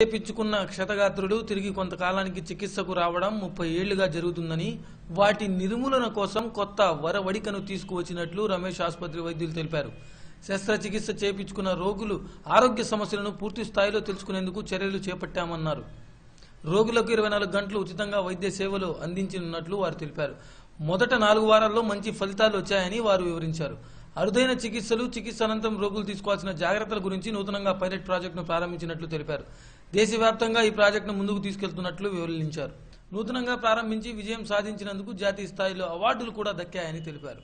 చేపించుకున్న క్షతగాత్రుడు తిరిగి కొంతకాలానికి చికిత్సకు రావడం ముప్పై ఏళ్లుగా జరుగుతుందని వాటి నిర్మూలన కోసం కొత్త వరవడికను తీసుకువచ్చినట్లు రమేష్ ఆసుపత్రి వైద్యులు తెలిపారు శస్త్రచికిత్స చేపించుకున్న రోగులు ఆరోగ్య సమస్యలను పూర్తి స్థాయిలో తెలుసుకునేందుకు చర్యలు చేపట్టామన్నారు రోగులకు ఇరవై నాలుగు గంటలు ఉచితంగా వైద్య సేవలు అందించనున్నట్లు వారు తెలిపారు మొదట నాలుగు వారాల్లో మంచి ఫలితాలు వచ్చాయని వారు వివరించారు అరుదైన చికిత్సలు చికిత్స అనంతరం రోగులు తీసుకోవాల్సిన జాగ్రత్తల గురించి నూతనంగా పైలట్ ప్రాజెక్టును ప్రారంభించినట్లు తెలిపారు దేశవ్యాప్తంగా ఈ ప్రాజెక్టును ముందుకు తీసుకెళ్తున్నట్లు వివరించారు నూతనంగా ప్రారంభించి విజయం సాధించినందుకు జాతీయ స్థాయిలో అవార్డులు కూడా దక్కాయని తెలిపారు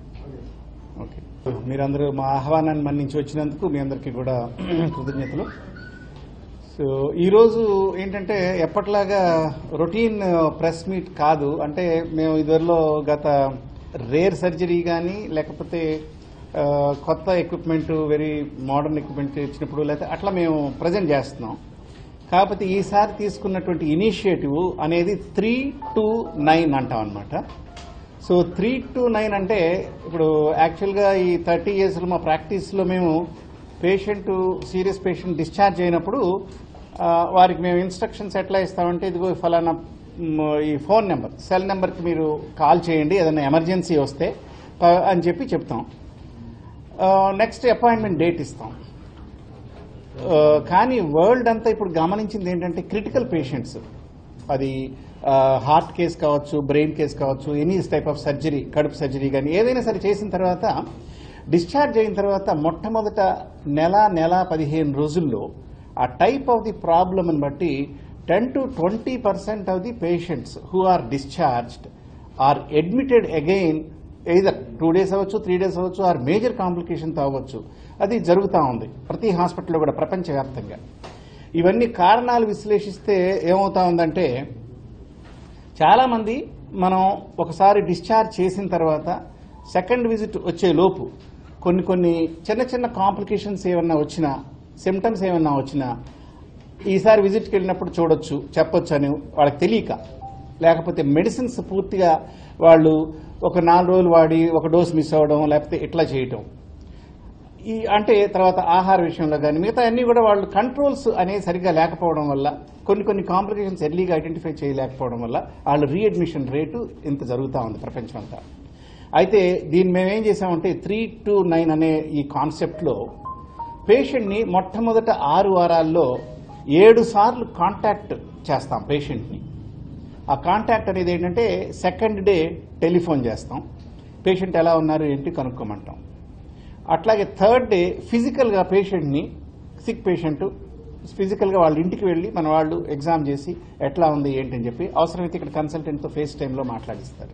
ఓకే మీరందరూ మా ఆహ్వానాన్ని మన్నించి వచ్చినందుకు మీ అందరికీ కూడా కృతజ్ఞతలు సో ఈరోజు ఏంటంటే ఎప్పట్లాగా రొటీన్ ప్రెస్ మీట్ కాదు అంటే మేము ఇదివరలో గత రేర్ సర్జరీ కానీ లేకపోతే ఆ, కొత్త ఎక్విప్మెంట్ వెరీ మోడర్న్ ఎక్విప్మెంట్ ఇచ్చినప్పుడు లేకపోతే అట్లా మేము ప్రజెంట్ చేస్తున్నాం కాకపోతే ఈసారి తీసుకున్నటువంటి ఇనిషియేటివ్ అనేది త్రీ టు నైన్ అంటాం అనమాట సో త్రీ టు నైన్ అంటే ఇప్పుడు యాక్చువల్గా ఈ థర్టీ ఇయర్స్లో మా ప్రాక్టీస్లో మేము పేషెంట్ సీరియస్ పేషెంట్ డిశ్చార్జ్ అయినప్పుడు ఆ, వారికి మేము ఇన్స్ట్రక్షన్స్ ఎట్లా ఇస్తామంటే ఇదిగో ఫలానా మ్, ఈ ఫోన్ నెంబర్ సెల్ నెంబర్కి మీరు కాల్ చేయండి ఏదైనా ఎమర్జెన్సీ వస్తే ఆ, అని చెప్పి చెప్తాం నెక్స్ట్ అపాయింట్మెంట్ డేట్ ఇస్తాం ఆ, కానీ వరల్డ్ అంతా ఇప్పుడు గమనించింది ఏంటంటే క్రిటికల్ పేషెంట్స్ అది హార్ట్ కేస్ కావచ్చు బ్రెయిన్ కేస్ కావచ్చు ఎనీ టైప్ ఆఫ్ సర్జరీ కడుపు సర్జరీ కానీ ఏదైనా సరే చేసిన తర్వాత డిశ్చార్జ్ అయిన తర్వాత మొట్టమొదట నెల నెల పదిహేను రోజుల్లో ఆ టైప్ ఆఫ్ ది ప్రాబ్లమ్ బట్టి ten to twenty percent of the patients who are discharged or admitted again either two days అవ్వచ్చు త్రీ డేస్ అవ్వచ్చు ఆర్ మేజర్ కాంప్లికేషన్తో అవ్వచ్చు అది జరుగుతూ ఉంది ప్రతి హాస్పిటల్లో కూడా ప్రపంచవ్యాప్తంగా ఇవన్నీ కారణాలు విశ్లేషిస్తే ఏమవుతా ఉందంటే చాలామంది మనం ఒకసారి డిశ్చార్జ్ చేసిన తర్వాత సెకండ్ విజిట్ వచ్చే లోపు కొన్ని కొన్ని చిన్న చిన్న కాంప్లికేషన్స్ ఏమన్నా వచ్చినా సిమ్టమ్స్ ఏమన్నా వచ్చినా ఈసారి విజిట్కి వెళ్ళినప్పుడు చూడొచ్చు చెప్పొచ్చు అని వాళ్ళకి తెలియక లేకపోతే మెడిసిన్స్ పూర్తిగా వాళ్ళు ఒక నాలుగు రోజులు వాడి ఒక డోస్ మిస్ అవ్వడం లేకపోతే ఇట్లా చేయటం ఈ అంటే తర్వాత ఆహార విషయంలో కానీ మిగతా అన్ని కూడా వాళ్ళు కంట్రోల్స్ అనేవి సరిగ్గా లేకపోవడం వల్ల కొన్ని కొన్ని కాంప్లికేషన్స్ ఎర్లీగా ఐడెంటిఫై చేయలేకపోవడం వల్ల వాళ్ళు రీఅడ్మిషన్ రేటు ఇంత జరుగుతూ ఉంది ప్రపంచం అంతా అయితే దీన్ని మేమేం చేసామంటే త్రీ టు నైన్ అనే ఈ కాన్సెప్ట్లో పేషెంట్ని మొట్టమొదట ఆరు వారాల్లో ఏడు సార్లు కాంటాక్ట్ చేస్తాం పేషెంట్ని ఆ కాంటాక్ట్ అనేది ఏంటంటే సెకండ్ డే టెలిఫోన్ చేస్తాం పేషెంట్ ఎలా ఉన్నారు ఏంటి కనుక్కోమంటాం అట్లాగే థర్డ్ డే ఫిజికల్గా పేషెంట్ని సిక్ పేషెంట్ ఫిజికల్గా వాళ్ళ ఇంటికి వెళ్ళి మన వాళ్ళు ఎగ్జామ్ చేసి ఎట్లా ఉంది ఏంటి అని చెప్పి అవసరమైతే ఇక్కడ కన్సల్టెంట్తో ఫేస్ టైంలో మాట్లాడిస్తారు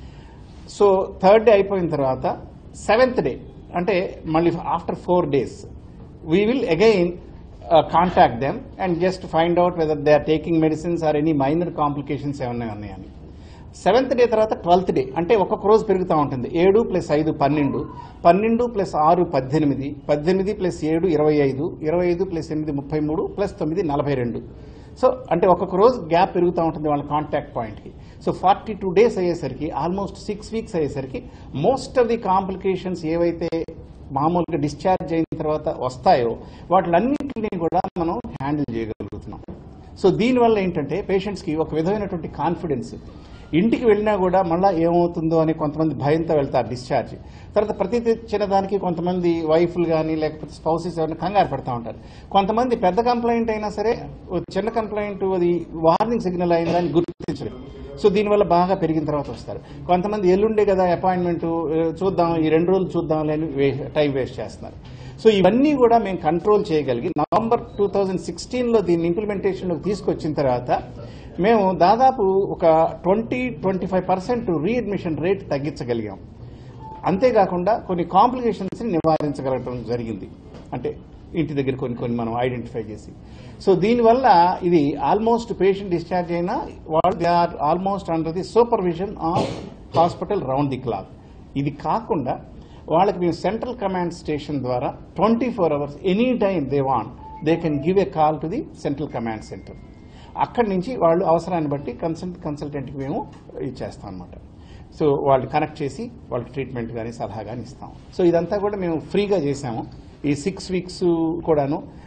సో థర్డ్ డే అయిపోయిన తర్వాత సెవెంత్ డే అంటే మళ్ళీ after four days we will again contact them and just find out whether they are taking medicines or any minor complications ఏమన్నా ఉన్నాయని సెవెంత్ డే తర్వాత ట్వెల్త్ డే అంటే ఒక్కొక్క రోజు పెరుగుతూ ఉంటుంది ఏడు ప్లస్ ఐదు పన్నెండు పన్నెండు ప్లస్ ఆరు పద్దెనిమిది పద్దెనిమిది ప్లస్ ఏడు ఇరవై ఐదు ఇరవై ఐదు ప్లస్ ఎనిమిది ముప్పై మూడు ప్లస్ తొమ్మిది నలభై రెండు సో అంటే ఒక్కొక్క రోజు గ్యాప్ పెరుగుతూ ఉంటుంది వాళ్ళ కాంటాక్ట్ పాయింట్కి సో ఫార్టీ టూ డేస్ అయ్యేసరికి ఆల్మోస్ట్ సిక్స్ వీక్స్ అయ్యేసరికి మోస్ట్ ఆఫ్ ది కాంప్లికేషన్స్ ఏవైతే మామూలుగా డిశ్చార్జ్ అయిన తర్వాత వస్తాయో వాటిలన్నింటినీ కూడా మనం హ్యాండిల్ చేయగలుగుతున్నాం సో దీనివల్ల ఏంటంటే పేషెంట్స్కి ఒక విధమైనటువంటి కాన్ఫిడెన్స్ ఇంటికి వెళ్ళినా కూడా మళ్ళీ ఏమవుతుందో అని కొంతమంది భయంతో వెళ్తారు డిశ్చార్జ్ తర్వాత ప్రతి చిన్నదానికి కొంతమంది వైఫ్లు కానీ లేకపోతే స్పౌసెస్ ఎవరైనా కంగారు పడతా ఉంటారు కొంతమంది పెద్ద కంప్లైంట్ అయినా సరే ఓ చిన్న కంప్లైంట్ అది వార్నింగ్ సిగ్నల్ అయిందని గుర్తించలేదు సో దీనివల్ల బాగా పెరిగిన తర్వాత వస్తారు కొంతమంది ఎల్లుండే కదా అపాయింట్మెంట్ చూద్దాం ఈ రెండు రోజులు చూద్దాం అని టైం వేస్ట్ చేస్తున్నారు సో ఇవన్నీ కూడా మేము కంట్రోల్ చేయగలిగి నవంబర్ టూ థౌజండ్ సిక్స్టీన్లో దీన్ని ఇంప్లిమెంటేషన్లోకి తీసుకొచ్చిన తర్వాత మేము దాదాపు ఒక twenty twenty five percent readmission rate తగ్గించగలిగాం అంతేకాకుండా కొన్ని కాంప్లికేషన్స్ నివారించగలగడం జరిగింది అంటే ఇంటి దగ్గర కొన్ని కొన్ని మనం ఐడెంటిఫై చేసి సో దీనివల్ల ఇది ఆల్మోస్ట్ పేషెంట్ డిశ్చార్జ్ అయినా వాళ్ళు they are almost under the supervision of hospital round the clock ఇది కాకుండా వాళ్ళకి మేము సెంట్రల్ కమాండ్ స్టేషన్ ద్వారా twenty four hours any time they want they can give a call to the central command centre అక్కడి నుంచి వాళ్ళు అవసరాన్ని బట్టి కన్సల్ట్ కన్సల్టెంట్కి మేము ఇచ్చేస్తాం అనమాట సో వాళ్ళు కనెక్ట్ చేసి వాళ్ళకి ట్రీట్మెంట్ కానీ సలహా కానీ ఇస్తాం సో ఇదంతా కూడా మేము ఫ్రీగా చేసాము ఈ సిక్స్ వీక్స్ కూడాను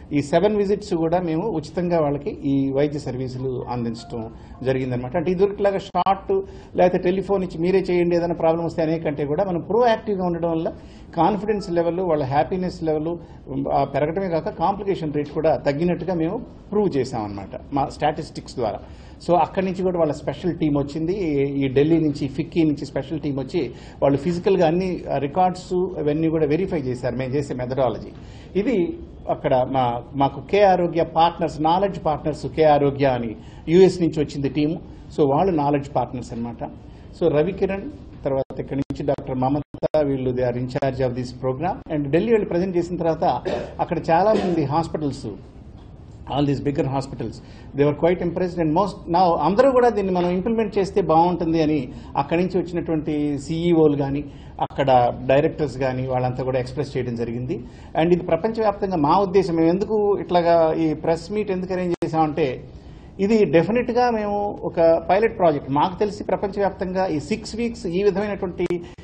ఈ సెవెన్ విజిట్స్ కూడా మేము ఉచితంగా వాళ్ళకి ఈ వైద్య సర్వీసులు అందించడం జరిగిందనమాట అంటే ఇదివరకులాగా షార్ట్ లేకపోతే టెలిఫోన్ ఇచ్చి మీరే చేయండి ఏదైనా ప్రాబ్లం వస్తే అనే కంటే కూడా మనం ప్రో యాక్టివ్గా ఉండడం వల్ల కాన్ఫిడెన్స్ లెవెల్ వాళ్ళ హ్యాపీనెస్ లెవెల్ పెరగడమే కాక కాంప్లికేషన్ రేట్ కూడా తగ్గినట్టుగా మేము ప్రూవ్ చేసామన్నమాట మా స్టాటిస్టిక్స్ ద్వారా సో అక్కడి నుంచి కూడా వాళ్ళ స్పెషల్ టీం వచ్చింది ఈ- ఈ ఢిల్లీ నుంచి ఫిక్కీ నుంచి స్పెషల్ టీం వచ్చి వాళ్ళు ఫిజికల్గా అన్ని రికార్డ్స్ అవన్నీ కూడా వెరిఫై చేశారు మేము చేసే మెథడాలజీ ఇది అక్కడ మా మాకు కే ఆరోగ్య పార్ట్నర్స్ నాలెడ్జ్ పార్ట్నర్స్ కే ఆరోగ్య అని యుఎస్ నుంచి వచ్చింది టీము సో వాళ్ళు నాలెడ్జ్ పార్ట్నర్స్ అన్నమాట సో రవికిరణ్ తర్వాత ఇక్కడ నుంచి డాక్టర్ మమత వీళ్ళు they are in charge of this programme and Delhi వాళ్ళు ప్రజెంట్ చేసిన తర్వాత అక్కడ చాలా మంది hospitals all these bigger hospitals they were quite impressed and most నా అందరూ కూడా దీన్ని మనం ఇంప్లిమెంట్ చేస్తే బాగుంటుంది అని అక్కడి నుంచి వచ్చినటువంటి సీఈఓలు కానీ అక్కడ డైరెక్టర్స్ కానీ వాళ్ళంతా కూడా ఎక్స్ప్రెస్ చేయడం జరిగింది అండ్ ఇది ప్రపంచవ్యాప్తంగా మా ఉద్దేశం మేము ఎందుకు ఇట్లాగా ఈ ప్రెస్ మీట్ ఎందుకు అరేంజ్ చేసామంటే ఇది డెఫినెట్ గా మేము ఒక పైలట్ ప్రాజెక్ట్ మాకు తెలిసి ప్రపంచవ్యాప్తంగా ఈ సిక్స్ వీక్స్ ఈ విధమైనటువంటి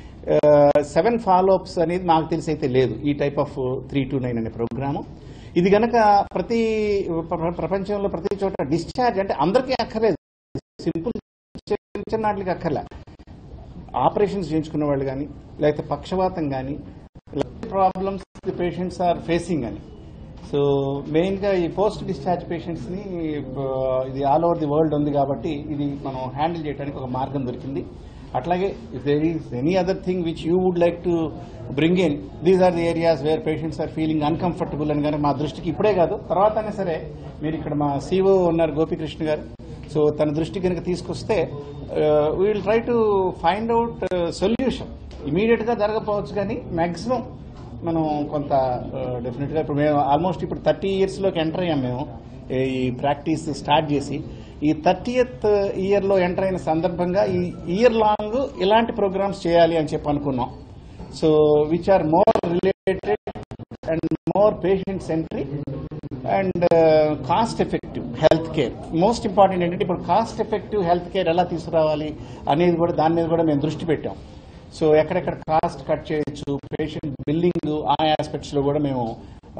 సెవెన్ ఫాలోఅప్స్ అనేది మాకు తెలిసి అయితే లేదు ఈ type of three two nine అనే ప్రోగ్రాము ఇది గనక ప్రతి ప్ర- ప్రపంచంలో ప్రతి చోట డిశ్చార్జ్ అంటే అందరికీ అక్కర్లేదు సింపుల్ చిన్న చిన్న వాటికి అక్కర్లే ఆపరేషన్స్ చేయించుకున్న వాళ్ళు కానీ లేకపోతే పక్షవాతం కానీ problems the patients are facing అని సో మెయిన్గా ఈ పోస్ట్ డిశ్చార్జ్ పేషెంట్స్ని ఇది ఆల్ ఓవర్ ది వరల్డ్ ఉంది కాబట్టి ఇది మనం హ్యాండిల్ చేయడానికి ఒక మార్గం దొరికింది అట్లాగే if there is any other thing which you would like to bring in these or the areas where patients are feeling uncomfortable అని కానీ మా దృష్టికి ఇప్పుడే కాదు తర్వాతనే సరే మీరు ఇక్కడ మా సీఓ ఉన్నారు గోపికృష్ణ గారు సో తన దృష్టి కనుక తీసుకొస్తే will try to find out solution immediate గా జరగకపోవచ్చు కానీ మాక్సిమం మనం కొంత డెఫినెట్ గా ఇప్పుడు మేము ఆల్మోస్ట్ ఇప్పుడు థర్టీ ఇయర్స్ లోకి ఎంటర్ అయ్యాం మేము ఈ ప్రాక్టీస్ స్టార్ట్ చేసి ఈ థర్టీయత్ ఇయర్ లో ఎంటర్ అయిన సందర్భంగా ఈ ఇయర్ లాంగ్ ఇలాంటి ప్రోగ్రామ్స్ చేయాలి అని చెప్పి అనుకున్నాం so which are more related and more patient centric and cost effective health care most important ఏంటంటే ఇప్పుడు కాస్ట్ ఎఫెక్టివ్ హెల్త్ కేర్ ఎలా తీసుకురావాలి అనేది కూడా దాని మీద కూడా మేము దృష్టి పెట్టాం సో ఎక్కడెక్కడ కాస్ట్ కట్ చేయొచ్చు పేషెంట్ బిల్లింగ్ ఆ ఆస్పెక్ట్స్ లో కూడా మేము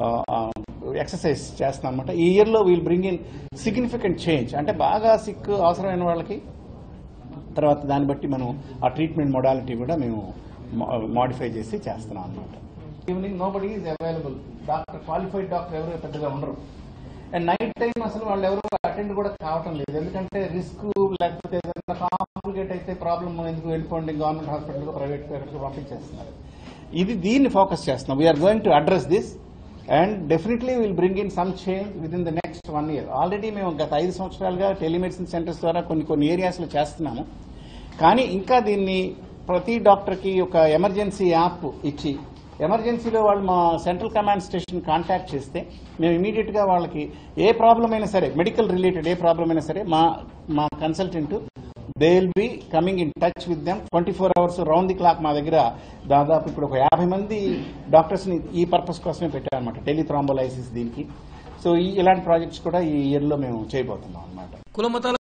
ఎక్సర్సైజ్ చేస్తాం అనమాట ఈ ఇయర్ లో we'll bring in significant change అంటే బాగా సిక్ అవసరమైన వాళ్ళకి తర్వాత దాన్ని బట్టి మనం ఆ ట్రీట్మెంట్ మొడాలిటీ కూడా మేము మాడిఫై చేసి చేస్తున్నాం అనమాట evening nobody is available doctor qualified doctor ఎవరు పెద్దగా ఉండరు అండ్ నైట్ టైం అసలు వాళ్ళు ఎవరు అటెండ్ కూడా కావటం లేదు ఎందుకంటే రిస్క్ లేకపోతే ఏదైనా కాంప్లికేట్ అయితే ప్రాబ్లమ్ ఎందుకు వెళ్ళిపోండి గవర్నమెంట్ హాస్పిటల్ ప్రైవేట్ కి పంపించేస్తున్నారు ఇది దీన్ని ఫోకస్ చేస్తున్నాం we're going to address this and definitely will bring in some change within the next one year already మేము గత ఐదు సంవత్సరాలుగా టెలిమెడిసిన్ సెంటర్స్ ద్వారా కొన్ని కొన్ని ఏరియాస్ లో చేస్తున్నాము కానీ ఇంకా దీన్ని ప్రతి డాక్టర్ కి ఒక ఎమర్జెన్సీ యాప్ ఇచ్చి ఎమర్జెన్సీలో వాళ్ళు మా సెంట్రల్ కమాండ్ స్టేషన్ కాంటాక్ట్ చేస్తే మేము ఇమీడియట్ గా వాళ్ళకి ఏ ప్రాబ్లం అయినా సరే మెడికల్ రిలేటెడ్ ఏ ప్రాబ్లం అయినా సరే మా మా consultant they will be coming in touch with them twenty four hours round the clock మా దగ్గర దాదాపు ఇప్పుడు ఒక యాభై మంది డాక్టర్స్ ని ఈ పర్పస్ కోసమే పెట్టారనమాట టెలిథ్రాంబోలైసిస్ దీనికి సో ఈ ఇలాంటి ప్రాజెక్ట్స్ కూడా ఈ ఇయర్ లో మేము చేయబోతున్నాం అనమాట కులమతాల